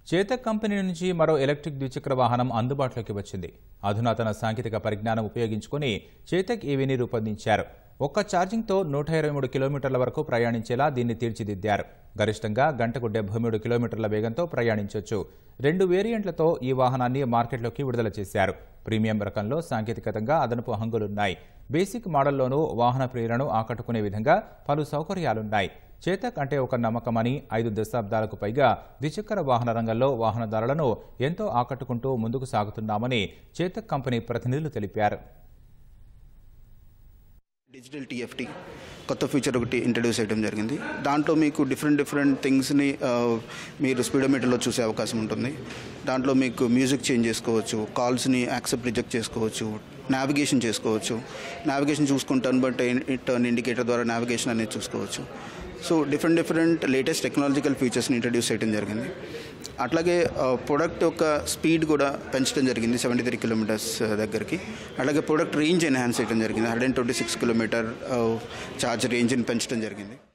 Chetak company నుంచి మరో electric ద్విచక్ర వాహనం అందుబాటులోకి వచ్చింది అధునాతన సాంకేతిక పరిజ్ఞానం ఉపయోగించుకుని చేతక్ ఈవీని రూపొందించారు ఒక్క ఛార్జింగ్తో నూట ఇరవై మూడు కిలోమీటర్ల వరకు ప్రయాణించేలా దీన్ని తీర్చిదిద్దారు గరిష్టంగా గంటకు డెబ్బై మూడు కిలోమీటర్ల వేగంతో ప్రయాణించొచ్చు రెండు వేరియంట్లతో ఈ వాహనాన్ని మార్కెట్లోకి విడుదల చేశారు ప్రీమియం రకంలో సాంకేతికతంగా అదనపు హంగులున్నాయి బేసిక్ మోడల్లోనూ వాహన ప్రియులను ఆకట్టుకునే విధంగా పలు సౌకర్యాలున్నాయి చేతక్ అంటే ఒక నమ్మకమని ఐదు దశాబ్దాలకు పైగా ద్విచక్ర వాహన రంగంలో వాహనదారులను ఎంతో ఆకట్టుకుంటూ ముందుకు సాగుతున్నామని చేతక్ కంపెనీ ప్రతినిధులు తెలిపారు డిజిటల్ టీఎఫ్టీ కొత్త ఫీచర్ ఒకటి ఇంట్రడ్యూస్ చేయడం జరిగింది దాంట్లో మీకు డిఫరెంట్ డిఫరెంట్ థింగ్స్ని ఆ, మీరు స్పీడోమీటర్లో చూసే అవకాశం ఉంటుంది దాంట్లో మీకు మ్యూజిక్ చేంజ్ చేసుకోవచ్చు కాల్స్ని యాక్సెప్ట్ రిజెక్ట్ చేసుకోవచ్చు నావిగేషన్ చేసుకోవచ్చు నావిగేషన్ చూసుకుంటాను బట్ టర్న్ ఇండికేటర్ ద్వారా నావిగేషన్ అనేది చూసుకోవచ్చు so different different latest technological ఫీచర్స్ని ఇంట్రడ్యూస్ చేయడం జరిగింది అట్లాగే ప్రొడక్ట్ యొక్క స్పీడ్ కూడా పెంచడం జరిగింది సెవెంటీ త్రీ కిలోమీటర్స్ దగ్గరికి అలాగే ప్రొడక్ట్ రేంజ్ ఎన్హాన్స్ చేయడం జరిగింది hundred twenty six kilometre charge రేంజ్ని పెంచడం జరిగింది